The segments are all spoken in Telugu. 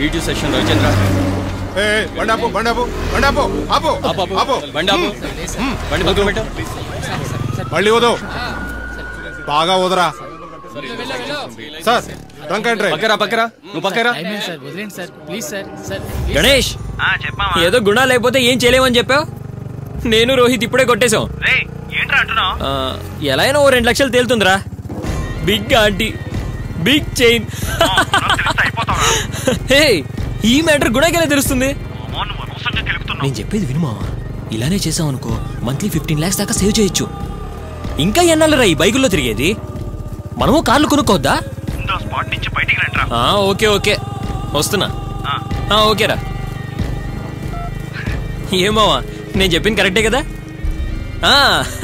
మీట్ సెషన్ రవిచంద్ర ఏ, ఏ, బండి ఆపు బండి ఆపు బండి ఆపు ఆపు ఆపు, ఆపు. ఆపు బండి ఆపు బండి పక్కన పెట్టు మళ్ళీ వదో బాగా వదరా సార్ ట్రంక్ అండ్ డ్రైవ్ పక్కరా పక్కరా నువ్వు పక్కరా అయిపోయింది సార్ వదిలేండి sir please sir sir Ganesh ఏదో గుణా లేకపోతే ఏం చేయలేమని చెప్పావు నేను రోహిత్ ఇప్పుడే కొట్టేశాం ఆ, ఎలా అయినా ఓ రెండు లక్షలు తేలుతుందిరా బిగ్ ఆంటీ బిగ్ చైన్ హే ఈ మ్యాటర్ గుణాకెలా తెలుస్తుంది నేను చెప్పేది వినుమా ఇలానే చేసాం అనుకో మంత్లీ ఫిఫ్టీన్ లాక్స్ దాకా సేవ్ చేయొచ్చు ఇంకా ఎన్నాళ్ళు రా ఈ బైకుల్లో తిరిగేది మనము కార్లు కొనుక్కోవద్దా ఆ, ఓకే ఓకే వస్తున్నా ఆ, ఓకేరా ఏమావా నేను చెప్పింది కరెక్టే కదా ఆ,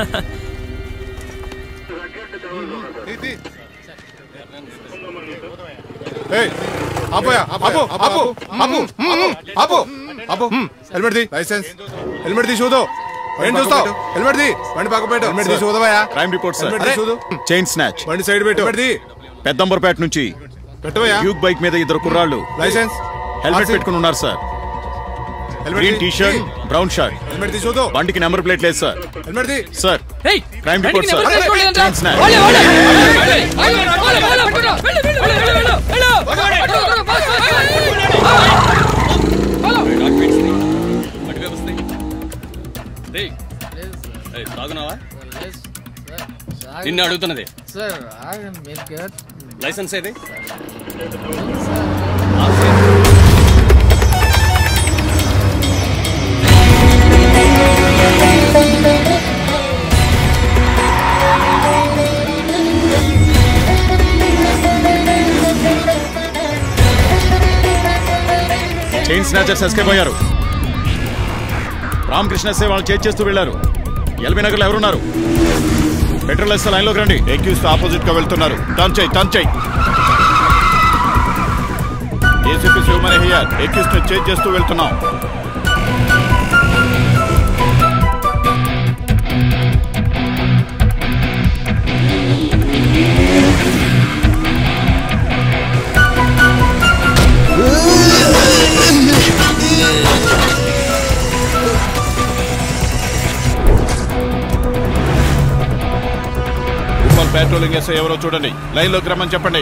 ఏయ్, ఆపోయా ఆపు ఆపు ఆపు ఆపు ఆపు హెల్మెట్ ది లైసెన్స్ హెల్మెట్ తీసి చూదు ఏం చూస్తావు హెల్మెట్ ది బండి పక్క పెట్టు హెల్మెట్ తీసి చూదవయ్యా క్రైమ్ రిపోర్ట్ సార్ హెల్మెట్ తీసి చూదు చైన్ స్నాచ్ బండి సైడ్ పెట్టు హెల్మెట్ ది పెద్దంబర్పేట నుంచి పెట్టవయ్యా డ్యూక్ బైక్ మీద ఇద్దరు కుర్రాళ్ళు లైసెన్స్ హెల్మెట్ పెట్టుకుని ఉన్నారు sir green T shirt brown shirt helmet తీసి చూదు బండికి నెంబర్ ప్లేట్ లేదు సార్ హెల్మెట్ ది సార్ ఏయ్, క్రైమ్ రిపోర్ట్ సార్ బండికి నెంబర్ ప్లేట్ చైన్ స్నాచ్ ఓలే, ఓలే, ఓలే, ఓలే, ఓలే, ఓలే, ఓలే, ఓలే, పట్టుకో, వెళ్ళు, వెళ్ళు, వెళ్ళు, వెళ్ళు, వెళ్ళు, వెళ్ళు. పట్టుకో, పట్టుకో, ఫాస్ట్, ఫాస్ట్, ఫాస్ట్. అటువైపు వస్తాయి రేయ్, ఏయ్, తాగునావా నిన్ను అడుగుతున్నది సార్ ఆగండి మీరు కదా లైసెన్స్ ఏది చైన్ స్నాచర్స్ ఎస్కేప్ అయ్యారు రామకృష్ణ ఎస్ఏ వాళ్ళు చేజ్ చేస్తూ వెళ్ళారు ఎల్బీ నగర్లో ఎవరున్నారు పెట్రోల్ ఎస్ఏ లైన్లోకి రండి ఎక్యూస్ ఆపోజిట్ గా వెళ్తున్నారు టర్న్ చేయి టర్న్ చేయి ఏసీపీ శివమణి హియర్ ఎక్యూస్ ని చేజ్ చేస్తూ వెళ్తున్నాం ఉప్పల్ పెట్రోలింగ్ ఎస్ఐ ఎవరో చూడండి లైన్లోకి రమ్మని చెప్పండి